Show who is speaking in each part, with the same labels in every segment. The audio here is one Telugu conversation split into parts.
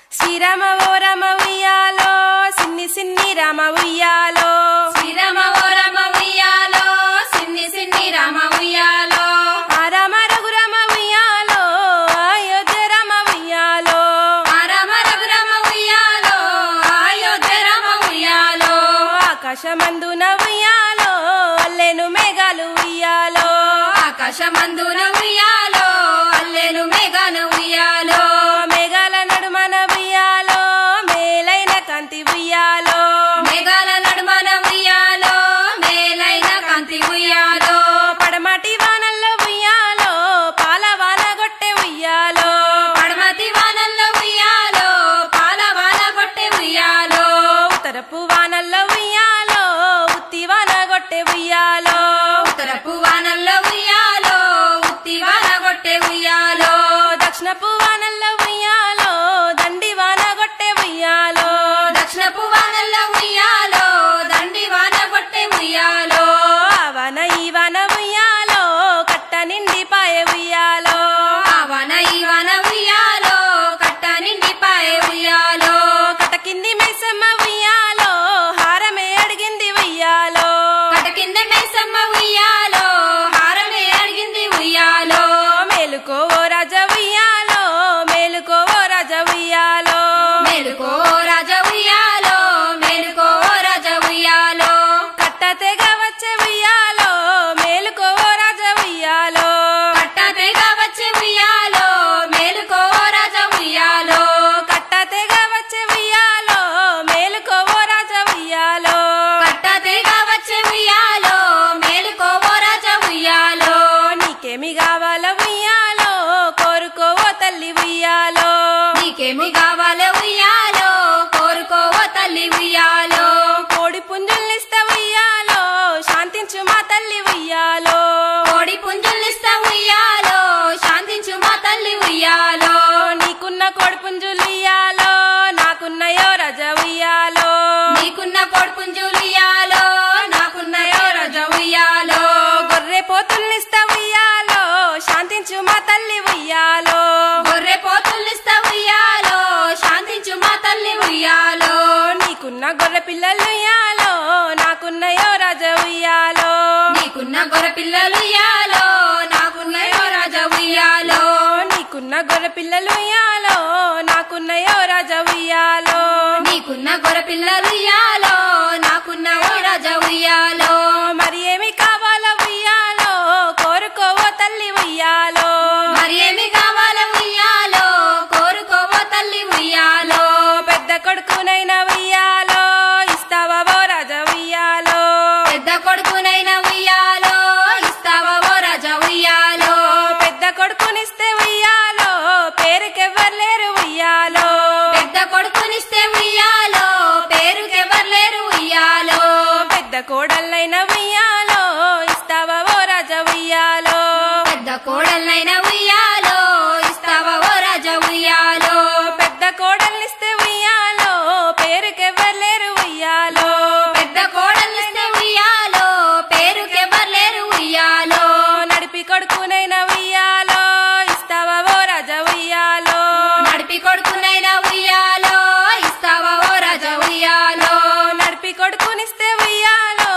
Speaker 1: శ్రీరామ ఓ రామ ఉయ్యాలో సిన్ని సిన్ని రామ ఉయ్యాలో
Speaker 2: శ్రీరామ ఓ రామ ఉయ్యాలో సిన్ని సిన్ని రామ ఉయ్యాలో
Speaker 1: ఆ రామ రఘురామ ఉయ్యాలో అయోధ్య రామ ఉయ్యాలో
Speaker 2: ఆ రామ రఘురామ ఉయ్యాలో అయోధ్య రామ ఉయ్యాలో
Speaker 1: ఆకాశమందున ఉయ్యాలో అల్లెను మేఘాలు ఉయ్యాలో
Speaker 2: ఆకాశమందున ఉయ్యాలో అల్లెను మేఘాన ఉయ్యాలో
Speaker 1: మేఘాల నడుమన ఉయ్యాలో మేలైన కాంతి ఉయ్యాలో
Speaker 2: మేఘాల నడుమన ఉయ్యాలో మేలైన కాంతి ఉయ్యాలో
Speaker 1: పడమటి వానల్లో ఉయ్యాలో పాల వాన గొట్టె ఉయ్యాలో
Speaker 2: పడమతి వానల్లో ఉయ్యాలో పాల వాన కొట్టే ఉయ్యాలో
Speaker 1: ఉత్తరపు వానల్లో ఉయ్యాలో ఉత్తి వాన గొట్టె ఉయ్యాలో
Speaker 2: ఉత్తరపు వానల్లో ఉయ్యాలో ఉత్తి వాన కొట్టే ఉయ్యాలో
Speaker 1: దక్షిణపు వానల్లో ఉయ్యాలో దండి వాన గొట్టె ఉయ్యాలో
Speaker 2: దక్షిణపు వానల్లో ఉయ్యాలో దండి వాన కొట్టే ఉయ్యాలో
Speaker 1: ఆ వాన ఈ వాన ఉయ్యాలో కట్ట నిండి పాయ ఉయ్యాలో
Speaker 2: ఆ వాన ఈ వాన ఉయ్యాలో కట్ట నిండి పాయే ఉయ్యాలో
Speaker 1: కట్ట కింది మైసమ్మ ఉయ్యాలో హారమే అడిగింది ఉయ్యాలో
Speaker 2: కట కింద మేసమ్మ ఉయ్యాలో హారమే అడిగింది ఉయ్యాలో
Speaker 1: మేలుకో ఓ రాజ ఉయ్యాలో మేలుకో ఓ రాజ ఉయ్యాలో
Speaker 2: మేలుకో రాజ ఉయ్యాలో మేలుకో రాజ ఉయ్యాలో
Speaker 1: కట్ట తెగ వచ్చే ఉయ్యాలో మేలుకో ఓ రాజ ఉయ్యాలో
Speaker 2: కట్ట తెగ వచ్చే ఉయ్యాలో మేలుకో రాజ ఉయ్యాలో
Speaker 1: కట్ట తెగ వచ్చే ఉయ్యాలో మేలుకో ఓ రాజ ఉయ్యాలో
Speaker 2: కట్ట తెగ వచ్చే ఉయ్యాలో మేలుకో రాజ ఉయ్యాలో
Speaker 1: నీకేమి కావాలో ఉయ్యాలో కోరుకో ఓ తల్లి ఉయ్యాలో
Speaker 2: నీకేమి కావాలో ఉయ్యాలో కోరుకో తల్లి ఉయ్యాలో
Speaker 1: కోడి పుంజుల్నిస్తా ఉయ్యాలో శాంతించు మా తల్లి ఉయ్యాలో
Speaker 2: కోడి పుంజుల్నిస్తా ఉయ్యాలో శాంతించు మా తల్లి ఉయ్యాలో
Speaker 1: నీకున్న కోడి పుంజులు ఇయ్యాలో నాకున్నయో రజ ఉయ్యాలో
Speaker 2: నీకున్న కోడి పుంజులు ఉయ్యాలో నాకున్నయో రజ ఉయ్యాలో
Speaker 1: గొర్రె పోతుల్నిస్తా ఉయ్యాలో శాంతించు మా తల్లి ఉయ్యాలో
Speaker 2: గొర్రె పోతుల్నిస్తా ఉయ్యాలో శాంతించు మా తల్లి ఉయ్యాలో
Speaker 1: నీకున్న గొర్రె పిల్లలు ఇయ్యాలో నాకున్నయో రజ ఉయ్యాలో
Speaker 2: నీకున్న గొర్రె పిల్లలు ఉయ్యాలో నాకున్నయో రాజ ఉయ్యాలో
Speaker 1: నీకున్న గొర్రె పిల్లలు ఇయ్యాలో నాకున్నయో రజ ఉయ్యాలో
Speaker 2: నీకున్న గొర్రె పిల్లలు ఉయ్యాలో నాకున్న ఓ రాజ ఉయ్యాలో
Speaker 1: మరి ఏమి కావాలో ఉయ్యాలో కోరుకోవో తల్లి ఉయ్యాలో
Speaker 2: మరి ఏమి కావాలో ఉయ్యాలో కోరుకోవో తల్లి ఉయ్యాలో
Speaker 1: పెద్ద కొడుకునైనా ఉయ్యాలో ఇస్తావా ఓ రాజ ఉయ్యాలో
Speaker 2: పెద్ద కొడుకునైనా ఉయ్యాలో ఇస్తావా ఓ రాజా ఉయ్యాలో
Speaker 1: పెద్ద కొడుకునిస్తే ఉయ్యాలో పేరుకెవ్వరు ఉయ్యాలో
Speaker 2: పెద్ద కొడుకునిస్తే ఉయ్యాలో పేరుకెవరు లేరు ఉయ్యాలో
Speaker 1: పెద్ద కోడళ్ళైన ఉయ్యాలో ఇస్తావా ఓ రాజ ఉయ్యాలో
Speaker 2: పెద్ద కోడలైనా ఉయ్యాలో ఇస్తావా ఓ రాజా ఉయ్యాలో
Speaker 1: పెద్ద కోడల్నిస్తే ఉయ్యాలో పేరుకెవ్వరు ఉయ్యాలో
Speaker 2: పెద్ద కోడలిస్తే ఉయ్యాలో పేరుకెవరు లేరు ఉయ్యాలో
Speaker 1: నడిపి కొడుకునైనా ఉయ్యాలో ఇస్తావా ఓ రాజ ఉయ్యాలో
Speaker 2: నడిపి కొడుకునైనా ఉయ్యాలో ఇస్తావా ఓ రాజా ఉయ్యాలో
Speaker 1: నడిపి కొడుకునిస్తే ఉయ్యాలో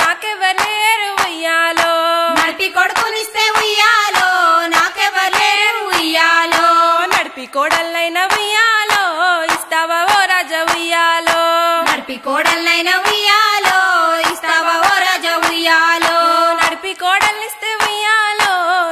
Speaker 1: నాకెవ్వరు ఉయ్యాలో
Speaker 2: నడిపి కొడుకునిస్తే ఉయ్యాలో నాకెవరు లేరు ఉయ్యాలో
Speaker 1: నడిపి కోడళ్ళైన ఉయ్యాలో ఇస్తావా ఓ రాజ ఉయ్యాలో
Speaker 2: నడిపి కోడలైనా ఉయ్యాలో ఇస్తావా ఓ రాజా ఉయ్యాలో
Speaker 1: నడిపి కోడల్నిస్తే ఉయ్యాలో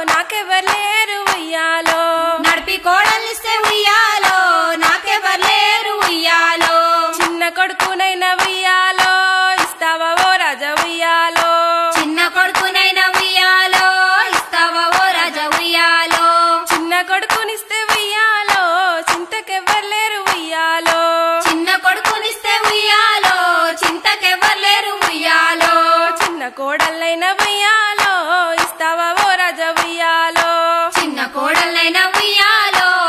Speaker 1: నాకెవ్వరు ఉయ్యాలో
Speaker 2: నడిపి కోడలిస్తే ఉయ్యాలో నాకెవరు లేరు ఉయ్యాలో
Speaker 1: చిన్న కొడుకునైనా ఉయ్యాలో ఇస్తావా ఓ రాజ ఉయ్యాలో
Speaker 2: చిన్న కొడుకునైనా ఉయ్యాలో ఇస్తావా ఓ రాజా ఉయ్యాలో
Speaker 1: చిన్న కొడుకునిస్తే ఉయ్యాలో చింతకెవ్వరు ఉయ్యాలో
Speaker 2: చిన్న కొడుకునిస్తే ఉయ్యాలో చింతకెవరు లేరు ఉయ్యాలో
Speaker 1: చిన్న కోడళ్ళైన ఉయ్యాలో ఇస్తావా ఓ రాజ ఉయ్యాలో
Speaker 2: చిన్న కోడలైనా ఉయ్యాలో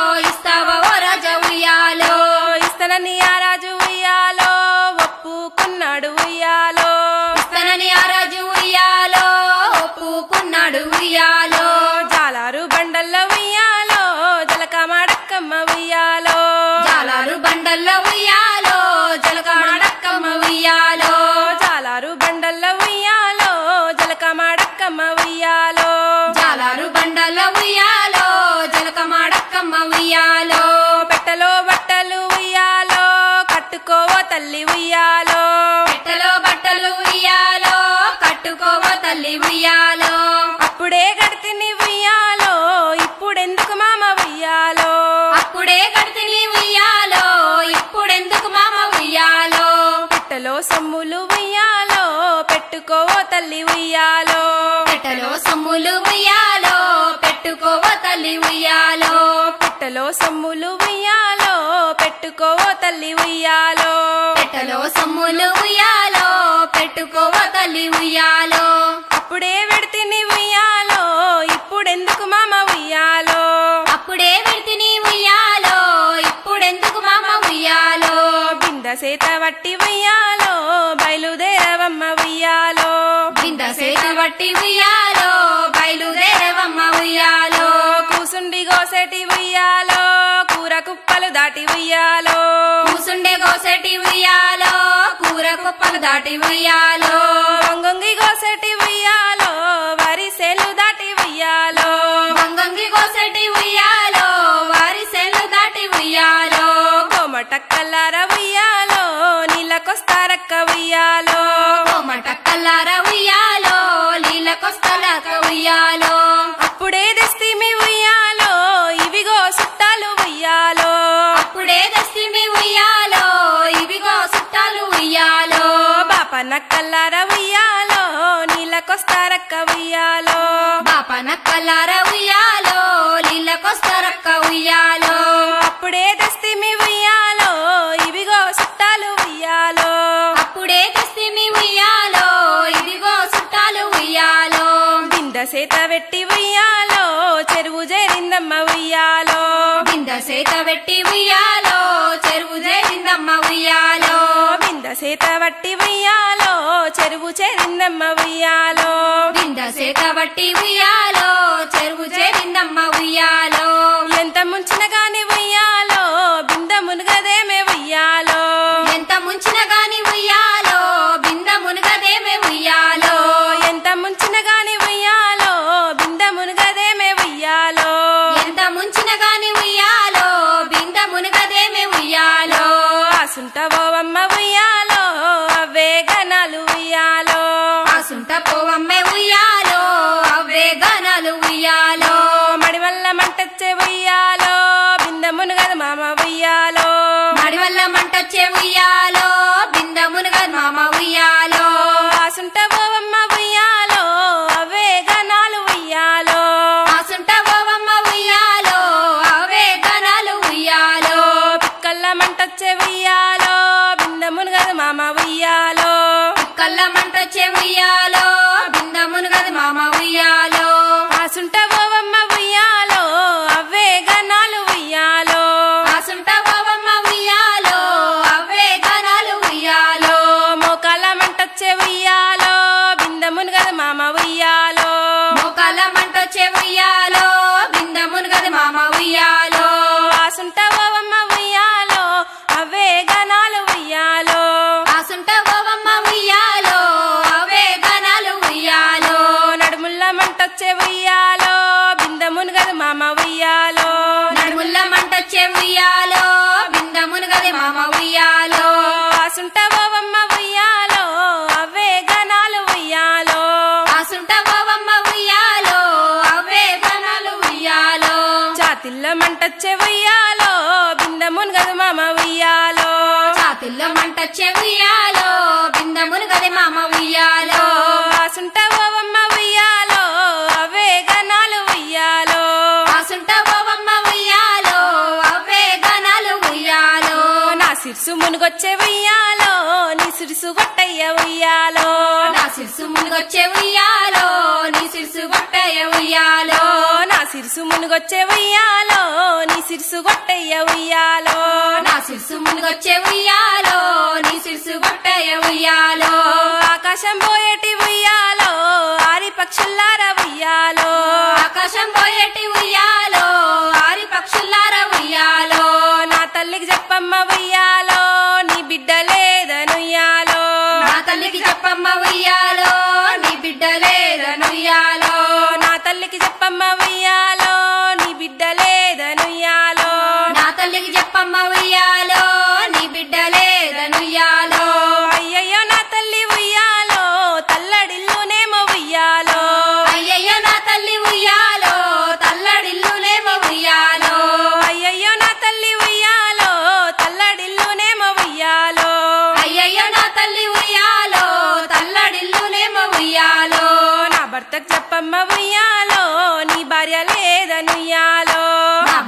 Speaker 1: ఉయ్యాలో
Speaker 2: అప్పుడే కడితిని ఉయ్యాలో ఇప్పుడెందుకు మామ ఉయ్యాలో
Speaker 1: పెట్టలో సొమ్ములు ఉయ్యాలో పెట్టుకోవో తల్లి ఉయ్యాలో
Speaker 2: పెట్టలో సొమ్ములు ఉయ్యాలో పెట్టుకోవో తల్లి ఉయ్యాలో
Speaker 1: పెట్టలో సొమ్ములు ఉయ్యాలో పెట్టుకోవో తల్లి ఉయ్యాలో
Speaker 2: పెట్టలో సొమ్ములు ఉయ్యాలో పెట్టుకోవో తల్లి ఉయ్యాలో
Speaker 1: అప్పుడే వెడితిని ఉయ్యాలో ఇప్పుడెందుకు మామ ఉయ్యాలో
Speaker 2: అప్పుడే విడితిని ఉయ్యాలో ఇప్పుడెందుకు మామ ఉయ్యాలో
Speaker 1: బింద సేత వట్టి ఉయ్యాలో బయలుదేరవమ్మ ఉయ్యాలో
Speaker 2: బింద సేత బట్టి ఉయ్యాలో బయలుదేరవమ్మ ఉయ్యాలో
Speaker 1: కూసుండి గోసెటి ఉయ్యాలో కూర కుప్పలు దాటి ఉయ్యాలో
Speaker 2: కూసుండే గోసెటి ఉయ్యాలో కూర కుప్పలు దాటి ఉయ్యాలో
Speaker 1: వంగొంగి గోసెటి ఉయ్యాలో వరి సేలు దాటి ఉయ్యాలో
Speaker 2: వంగంగి గోసెటి ఉయ్యాలో వారి సెల్లు దాటి ఉయ్యాలో
Speaker 1: కోమటక్కల్లార ఉయ్యాలో నీళ్ళకొస్తారక్క ఉయ్యాలో
Speaker 2: కోమటక్కల్లార ఉయ్యాలో నీళ్ళకొస్తలక ఉయ్యాలో
Speaker 1: అప్పుడే తెస్తిమి ఉయ్యాలో ఇవిగో సుట్టాలు ఉయ్యాలో
Speaker 2: అప్పుడే దస్తిమి ఉయ్యాలో ఇవిగో చుట్టాలు ఉయ్యాలో
Speaker 1: బాపనక్కల్లార ఉయ్యాలో నీళ్ళకొస్తారక్క ఉయ్యాలో
Speaker 2: బాపనక్కల్లార ఉయ్యాలో నీళ్ళకొస్తరక్క ఉయ్యాలో
Speaker 1: అప్పుడే తెస్తిమి ఉయ్యాలో ఇవిగో సుట్టాలు ఉయ్యాలో
Speaker 2: అప్పుడే దస్తిమి ఉయ్యాలో ఇవిగో చుట్టాలు ఉయ్యాలో
Speaker 1: బింద సేత వెట్టి ఉయ్యాలో చెరువు చేరిందమ్మ ఉయ్యాలో
Speaker 2: బింద సేత పెట్టి ఉయ్యాలో చెరువు చేరిందమ్మ ఉయ్యాలో
Speaker 1: బింద సేత వట్టి ఉయ్యాలో చెరువు చేరిందమ్మ ఉయ్యాలో
Speaker 2: బింద సేత బట్టి ఉయ్యాలో చెరువు చేరిందమ్మ ఉయ్యాలో
Speaker 1: ఎంత ముంచిన గాని ఉయ్యాలో బింద మునుగదేమే ఉయ్యాలో
Speaker 2: ఎంత ముంచిన గాని ఉయ్యాలో బింద మునగదేమే ఉయ్యాలో
Speaker 1: ఎంత ముంచిన గాని ఉయ్యాలో బింద మునుగదేమే ఉయ్యాలో
Speaker 2: ఎంత ముంచిన గాని ఉయ్యాలో బింద మునగదేమే ఉయ్యాలో
Speaker 1: ఆసుంటవోవమ్మ ఉయ్యాలో అవే గనాలు ఉయ్యాలో
Speaker 2: ఆసుంట పోవమ్మే ఉయ్యాలో అవే గనాలు ఉయ్యాలో
Speaker 1: మడివల్ల మంటచ్చే ఉయ్యాలో బింద మునుగదు మామ ఉయ్యాలో
Speaker 2: మడి వల్ల మంటొచ్చే ఉయ్యాలో బింద మునగ మామ ఉయ్యాలో
Speaker 1: ఆసుంటవోవమ్మ ఉయ్యాలో అవే గనాలు ఉయ్యాలో
Speaker 2: ఆసుంట పోవమ్మ ఉయ్యాలో అవే గనాలు ఉయ్యాలో
Speaker 1: పిక్కల్ల మంటచ్చే ఉయ్యాలో బింద మునుగదు మామ ఉయ్యాలో
Speaker 2: కళ్ళ మంటొచ్చే ఉయ్యాలో బింద మునగదు మామ ఉయ్యాలో
Speaker 1: ఆసుంటవోవమ్మ ఉయ్యాలో అవే గనాలు ఉయ్యాలో
Speaker 2: ఆసుంట పోవమ్మ ఉయ్యాలో అవే గనాలు ఉయ్యాలో
Speaker 1: మోకాల మంటచ్చే ఉయ్యాలో బింద మునుగదు మామ ఉయ్యాలో
Speaker 2: మోకాల మంటొచ్చే ఉయ్యాలో బింద మునగదు మామ ఉయ్యాలో
Speaker 1: ఆసుంటవోవమ్మ ఉయ్యాలో అవే గనాలు ఉయ్యాలో
Speaker 2: ఆసుంట పోవమ్మ ఉయ్యాలో అవే గనాలు ఉయ్యాలో
Speaker 1: నడుముల్ల మంటొచ్చే ఉయ్యాలో బింద మునుగదు మామ ఉయ్యాలో
Speaker 2: నడుముల్ల మంటొచ్చే ఉయ్యాలో బింద మునగది మామ ఉయ్యాలో
Speaker 1: ఆసుంటవోవమ్మ ఉయ్యాలో అవే గనాలు ఉయ్యాలో
Speaker 2: ఆసుంట పోవమ్మ ఉయ్యాలో అవే గనాలు ఉయ్యాలో
Speaker 1: చాతిల్ల మంటొచ్చే ఉయ్యాలో బింద మునుగదు మామ ఉయ్యాలో
Speaker 2: చాతుల్లో మంటొచ్చే ఉయ్యాలో బింద మునగది మామ ఉయ్యాలో
Speaker 1: ఆసుంటవోవమ్మ ఉయ్యాలో అవే గనాలు ఉయ్యాలో
Speaker 2: ఆసుంట పోవమ్మ ఉయ్యాలో అవే గనాలు ఉయ్యాలో
Speaker 1: నా సిర్సు మునుగొచ్చే ఉయ్యాలో నీ సిరుసు గొట్టయ్య ఉయ్యాలో
Speaker 2: నా సిరుసు మునుగొచ్చే ఉయ్యాలో నీ సిరుసు గొట్టయ్య ఉయ్యాలో
Speaker 1: నా సిరుసు మునుగొచ్చే ఉయ్యాలో నీ సిరుసు గొట్టయ్య ఉయ్యాలో
Speaker 2: నా సిరుసు మునుగొచ్చే ఉయ్యాలో నీ సిరుసు గొట్టయ్య ఉయ్యాలో
Speaker 1: ఆకాశం పోయేటి ఉయ్యాలో ఆరి పక్షుల్లార ఉయ్యాలో
Speaker 2: ఆకాశం పోయేటి ఉయ్యాలో ఆరి పక్షుల్లార ఉయ్యాలో
Speaker 1: నా తల్లికి చెప్పమ్మ ఉయ్యాలో నీ బిడ్డ లేదనుయ్యాలో
Speaker 2: నా తల్లికి చెప్పమ్మ ఉయ్యాలో నీ బిడ్డ లేదనుయ్యాలో
Speaker 1: నా తల్లికి చెప్పమ్మ ఉయ్యాలో నీ బిడ్డ లేదనుయ్యాలో
Speaker 2: నా తల్లికి చెప్పమ్మ ఉయ్యాలో నీ బిడ్డ లేదనుయ్యాలో
Speaker 1: అయ్యయ్యో నా తల్లి ఉయ్యాలో తల్లడిల్లునేమో ఉయ్యాలో
Speaker 2: అయ్యయ్యో నా తల్లి ఉయ్యాలో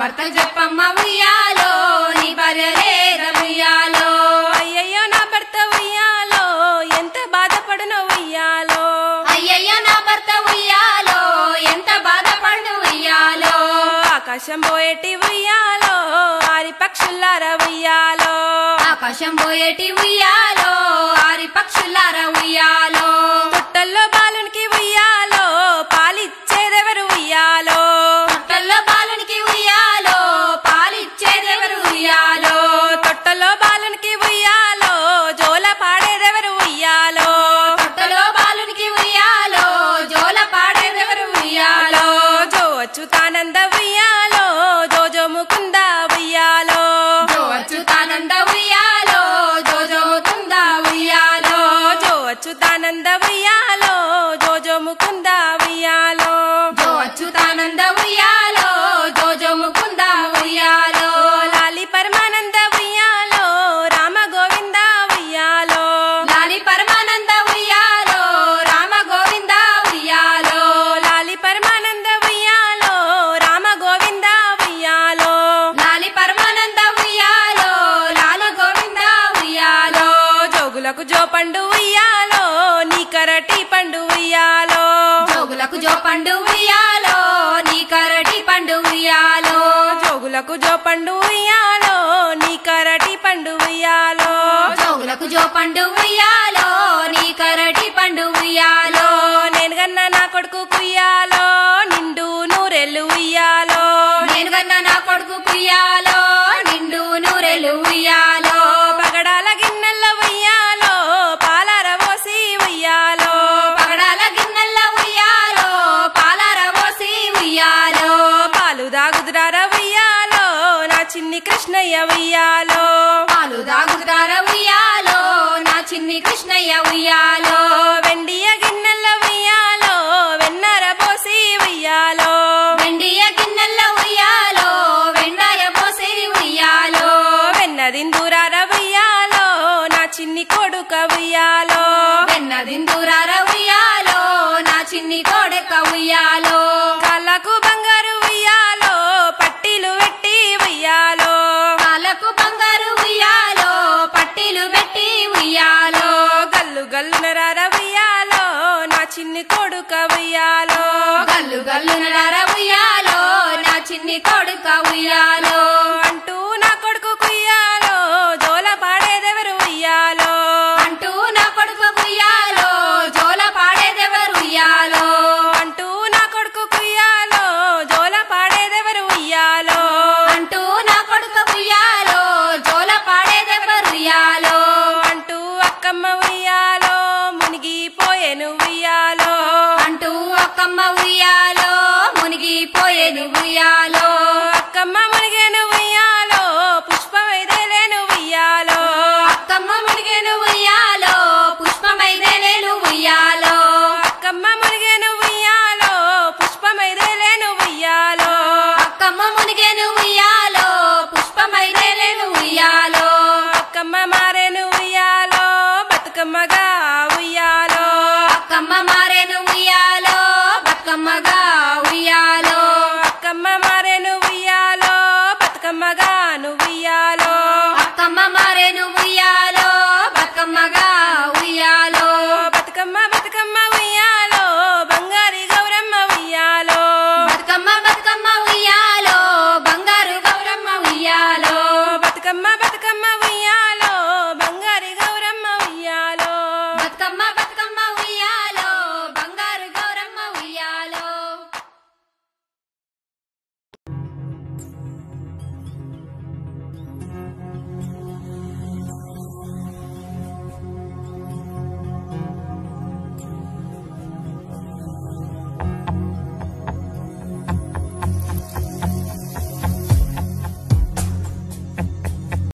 Speaker 2: భర్త చెప్పమ్మ ఉయ్యాలో నీ భార్య లేద ఉయ్యాలో
Speaker 1: అయ్యయ్యో నా భర్త ఉయ్యాలో ఎంత బాధపడునో ఉయ్యాలో
Speaker 2: అయ్యయ్య నా భర్త ఉయ్యాలో ఎంత బాధపడు ఉయ్యాలో
Speaker 1: ఆకాశం పోయేటి ఉయ్యాలో ఆరి పక్షులార ఉయ్యాలో
Speaker 2: ఆకాశం పోయేటి ఉయ్యాలో ఆరి పక్షులార ఉయ్యాలో
Speaker 1: తొట్టల్లో బాలునికి ఉయ్యాలో పాలిచ్చేదెవరు ఉయ్యాలో
Speaker 2: తొట్టల్లో బాలునికి ఉయ్యాలో పాలిచ్చేదెవరు ఉయ్యాలో
Speaker 1: తొట్టలో బాలునికి ఉయ్యాలో జోల పాడేదెవరు ఉయ్యాలో
Speaker 2: తొట్టలో బాలునికి ఉయ్యాలో జోల పాడేదెవరు ఉయ్యాలో
Speaker 1: జో అచ్యుతానంద ఉయ్యాలో జోజో ముకుంద ఉయ్యాలో
Speaker 2: జో అచ్యుతానంద ఉయ్యాలో జో జో తుంద ఉయ్యాలో
Speaker 1: జో అచ్యుతానంద ఉయ్యాలో జోజో ముకుంద ఉయ్యాలో
Speaker 2: జో అచ్యుతానంద ఉయ్యాలో జో జో ముకుంద ఉయ్యాలో
Speaker 1: లాలి పరమానంద ఉయ్యాలో రామ గోవింద ఉయ్యాలో
Speaker 2: లాలి పరమానంద ఉయ్యాలో రామ గోవింద ఉయ్యాలో
Speaker 1: లాలి పరమానంద ఉయ్యాలో రామ గోవింద ఉయ్యాలో
Speaker 2: లాలి పరమానంద ఉయ్యాలో లాల గోవింద ఉయ్యాలో
Speaker 1: జోగులకు జో పండు ఉయ్యాలో నీ కరటి పండు ఉయ్యాలో
Speaker 2: జోగులకు జో పండు ఉయ్యాలో నీ కరటి పండు ఉయ్యాలో
Speaker 1: జోగులకు జో పండు ఉయ్యాలో నీ కరటి పండు ఉయ్యాలో
Speaker 2: జోగులకు జో పండు ఉయ్యాలో నీ కరటి పండు ఉయ్యాలో
Speaker 1: నేను గన్న నా కొడుకు కుయ్యాలో నిండు నూరెళ్ళు ఉయ్యాలో
Speaker 2: నేను కన్నా నా కొడుకు కుయ్యాలో నిండు నూరెలు ఉయ్యాలో
Speaker 1: పగడాల గిన్నెల ఉయ్యాలో పాలార పోసి ఉయ్యాలో
Speaker 2: పగడాల గిన్నెల ఉయ్యాలో పాలార పోసి ఉయ్యాలో
Speaker 1: పాలు దాగుదురార ఉయ్యాలో నా చిన్ని కృష్ణయ్య ఉయ్యాలో
Speaker 2: పాలు దాగుతార ఉయ్యాలో నా చిన్ని కృష్ణయ్య ఉయ్యాలో
Speaker 1: వెండియ గిన్నెల ఉయ్యాలో వెన్నర పోసి ఉయ్యాలో
Speaker 2: వెండియ గిన్నెల ఉయ్యాలో వెండాయ పోసి ఉయ్యాలో
Speaker 1: వెన్నదిందురార ఉయ్యాలో నా చిన్ని కొడుక ఉయ్యాలో
Speaker 2: వెన్నదిందురార ఉయ్యాలో నా చిన్ని కోడెక్క ఉయ్యాలో
Speaker 1: కాళ్ళకు బంగారు ఉయ్యాలో పట్టీలు పెట్టి ఉయ్యాలో
Speaker 2: కాళ్ళకు బంగారు ఉయ్యాలో పట్టీలు పెట్టి ఉయ్యాలో
Speaker 1: గల్లు గల్లు నరార ఉయ్యాలో నా చిన్ని కొడుక ఉయ్యాలో
Speaker 2: గల్లు గల్లు నడార ఉయ్యాలో నా చిన్ని కొడుక ఉయ్యాలో